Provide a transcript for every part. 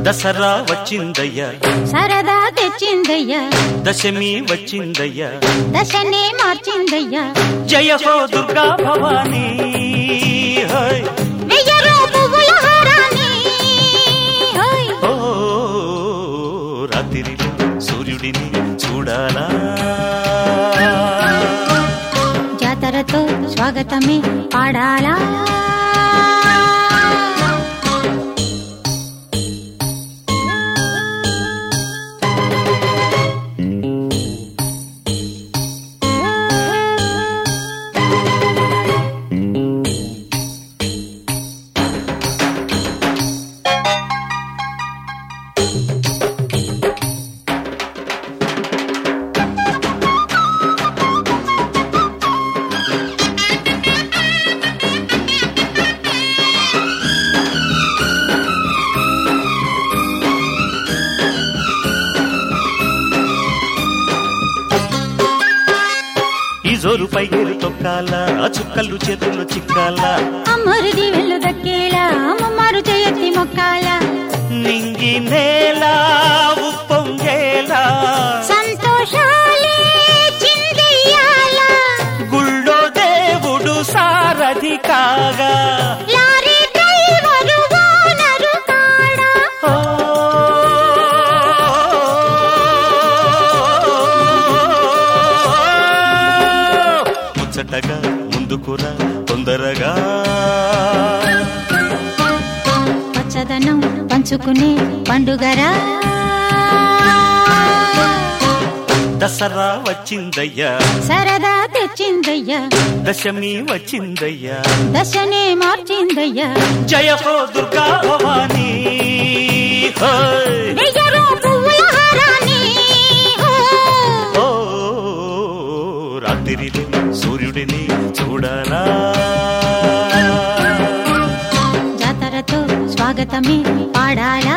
దసరా వచ్చిందయ్యా సరదా తెచ్చిందయ్యా దశమి వచ్చిందయ్యా దశనే మార్చిందయ్యా జయ హో దుర్గా భవానీ హోయ్. వెయ్యరు పువ్వుల హారాన్ని హోయ్. ఓ రాత్రిలో సూర్యుడిని చూడాలా జాతరతో స్వాగతమే పాడాలా ఈ జోరు పైగేరు తొక్కాల ఆ చుక్కలు చేతుల్లో చిక్కాల అమ్మరుది వెళ్ళు దక్కేలా అమ్మమ్మారు చేయత్తి మొక్కాల నింగి నేల ఉప్పొంగేలా సంతోషాలే చిందెయ్యాల గుళ్ళో దేవుడు సారథి కాగా లారీ డ్రైవరు ఓనరు కాడా ఓ ముచ్చటగా ముందుకురా తొందరగా పచ్చదనం పంచుకునే పండుగరా దసరా వచ్చిందయ్యా సరదా తెచ్చిందయ్యా దశమి వచ్చిందయ్యా దశనే మార్చిందయ్యా జయ హో దుర్గా భవానీ హోయ్. వెయ్యరు పువ్వుల హారాన్ని హో. ఓ రాత్రిలో సూర్యుడిని చూడాలా జాతరతో స్వాగతమే పాడాలా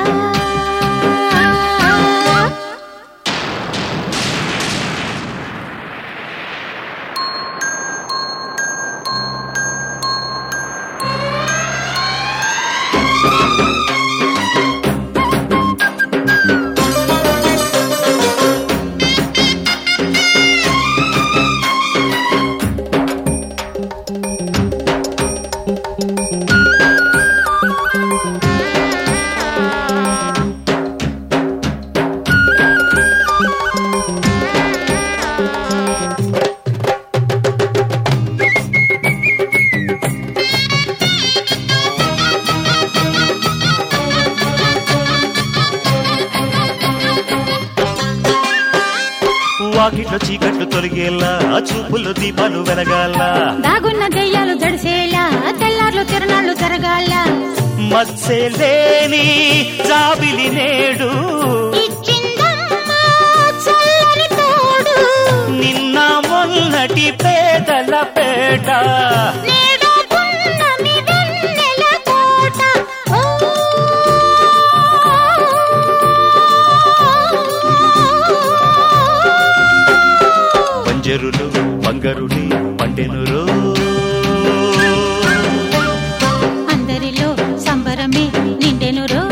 వాకిట్లో చీకట్లు తొలగేలా ఆ చూపులు దీపాలు వెలగాల దాగున్న దెయ్యాలు జడిసేలా తెల్లార్లు తిరణాలు జరగాల మత్సే లేని జాబిలి నేడు ఇచ్చిందమ్మా చల్లని తోడు నిన్న మొన్నటి పేదల పేట నేడు పున్నమి వెన్నెల కోట ఓ పంజరులు బంగరుని పండెనురు అందరిలో సంబరమే నిండెనురో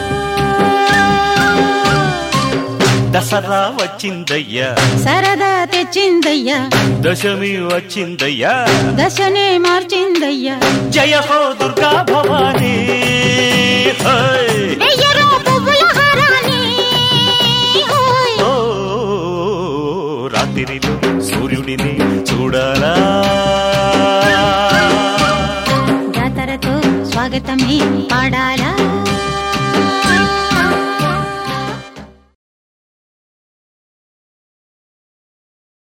దసరా వచ్చిందయ్యా సరదా తెచ్చిందయ్యా దశమి వచ్చిందయ్యా దశనే మార్చిందయ్యా జయ హో దుర్గా భవానీ హోయ్. వెయ్యరు పువ్వుల హారాన్ని హోయ్. ఓ రాత్రిలో సూర్యుడిని చూడాలా జాతరతో స్వాగతమే పాడాలా